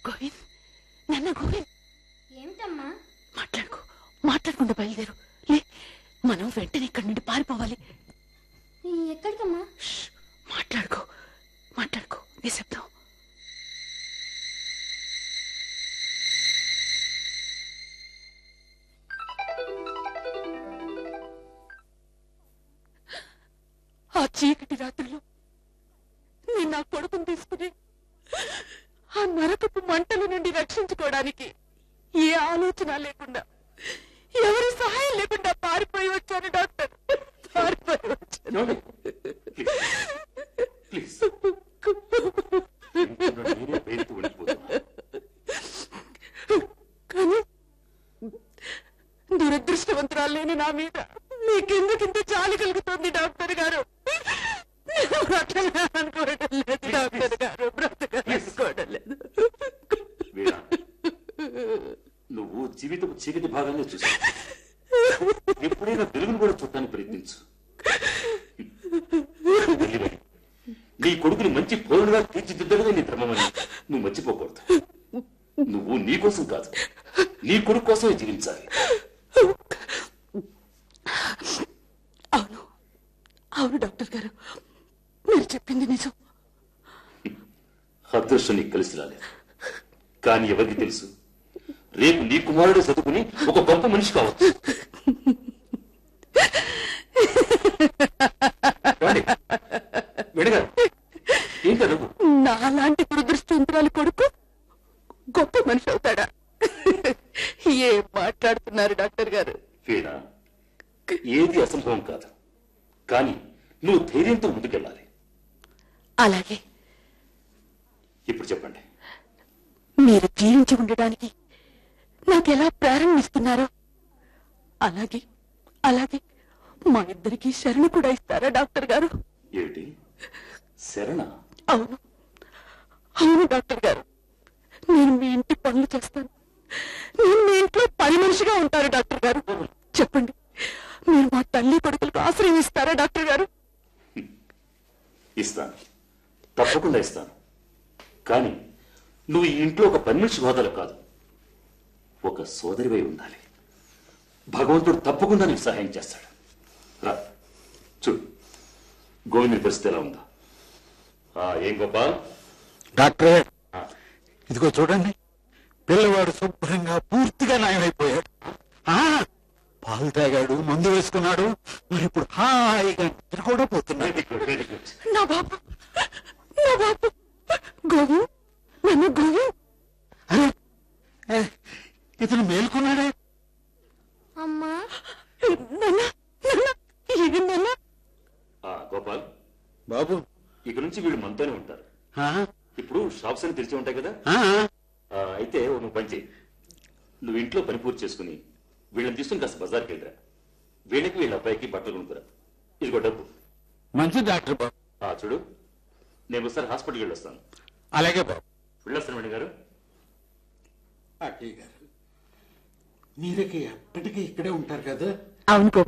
గోవింద్ నన్న గోవింద్ ఏమిటమ్మా మాట్లాడుకో మాట్లాడకుండా బయలుదేరు లే మనం వెంటనే ఇక్కడి నుండి పారిపోవాలి ఎక్కడికమ్మా ష్, మాట్లాడుకో మాట్లాడుకో నిశ్శబ్దం ఆ చీకటి రాత్రిలో నేను నా కొడుకుని తీసుకుని ఆ నరకపు మంటల నుండి రక్షించుకోవడానికి ఏ ఆలోచన లేకుండా ఎవరి సహాయం లేకుండా పారిపోయి వచ్చాను డాక్టర్ పారిపోయి వచ్చాను ఏమండి? ప్లీజ్ నేనే పేరుతూ ఉండిపోతున్నా కానీ దురదృష్టవంతురాలు లేని నా మీద మీకెందుకింత చాలి కలుగుతుంది డాక్టర్ గారు నేను బ్రతకాలనుకోవడం లేదు డాక్టర్ గారు బ్రతకాలనుకోవడం లేదు వీణా నువ్వు జీవితపు చీకటి భాగాన్ని చూసావు ఎప్పుడైనా వెలుగును కూడా చూడటానికి ప్రయత్నించు వెళ్ళివై. నీ కొడుకుని మంచి పౌరుడుగా తీర్చిదిద్దడమే నీ ధర్మమని నువ్వు మర్చిపోకూడదు నువ్వు నీ కోసం కాదు నీ కొడుకు కోసమే జీవించాలి అవును అవును డాక్టర్ గారు మీరు చెప్పింది నిజం అదృష్టం నీకు కలిసి రాలేదు కానీ ఎవరికి తెలుసు రేపు నీ కుమారుడు చదువుకుని ఒక గొప్ప మనిషి కావచ్చు ఏమండి? వీణగారు, ఏంటా నువ్వు నాలాంటి దురదృష్టవంతురాలి కొడుకు గొప్ప మనిషి అవుతాడా ఏం మాట్లాడుతున్నారు డాక్టర్ గారు వీణ ఏది అసంభవం కాదు కానీ నువ్వు ధైర్యంతో ముందుకెళ్ళాలి అలాగే ఇప్పుడు చెప్పండి మీరు జీవించి ఉండడానికి నాకెలా ప్రారంభిస్తున్నారో అలాగే అలాగే మా ఇద్దరికి శరణు కూడా ఇస్తారా డాక్టర్ గారు ఏమిటి శరణ అవును అవును డాక్టర్ గారు నేను మీ ఇంటి పనులు చేస్తాను నేను మీ ఇంట్లో పని మనిషిగా ఉంటాను డాక్టర్ గారు చెప్పండి మీరు మా తల్లి కొడుకులకు ఆశ్రయం ఇస్తారా డాక్టర్ గారు ఇస్తాను తప్పకుండా ఇస్తాను కానీ నువ్వు ఈ ఇంట్లో ఒక పని మనిషి హోదాలో కాదు ఒక సోదరివై ఉండాలి భగవంతుడు తప్పకుండా నీకు సహాయం చేస్తాడు రా చూడు గోవిందుని పరిస్థితి ఎలా ఉందా ఆ, ఏం గోపాల్ డాక్టరే ఆ, ఇదిగో చూడండి పిల్లవాడు శుభ్రంగా పూర్తిగా నయమైపోయాడు ఆ, పాలు తాగాడు మందు వేసుకున్నాడు మరి ఇప్పుడు హాయిగా నిద్ర కూడా పోతున్నాడు వెరీ గుడ్ వెరీ గుడ్ నా బాబు నా బాబు గోవు నన్ను గోవు అరే ఏ, ఇతను మేల్కొన్నాడే అమ్మా నాన్న నాన్న ఏం నాన్న ఆ, గోపాల్ బాబు ఇక నుంచి వీళ్ళు మనతోనే ఉంటారు ఆ, ఇప్పుడు షాప్స్ అని తెరిచి ఉంటాయి కదా ఆ, ఆ, అయితే ఓ నువ్వు పని చేయి నువ్వు ఇంట్లో పని పూర్తి చేసుకుని వీళ్ళని తీసుకుని కాస్త బజార్కి వెళ్ళరా వీళ్ళకి వీళ్ళ అబ్బాయికి బట్టలు కొనుక్కురా ఇదిగో డబ్బు మంచి డాక్టర్ బాబు ఆ చూడు నేను ఒకసారి హాస్పిటల్కి వెళ్ళొస్తాను అలాగే బాబు వెళ్ళొస్తాను మేడం గారు అక్కయ్య గారు మీరకి ఎప్పటికీ ఇక్కడే ఉంటారు కదా అవును గోపాల్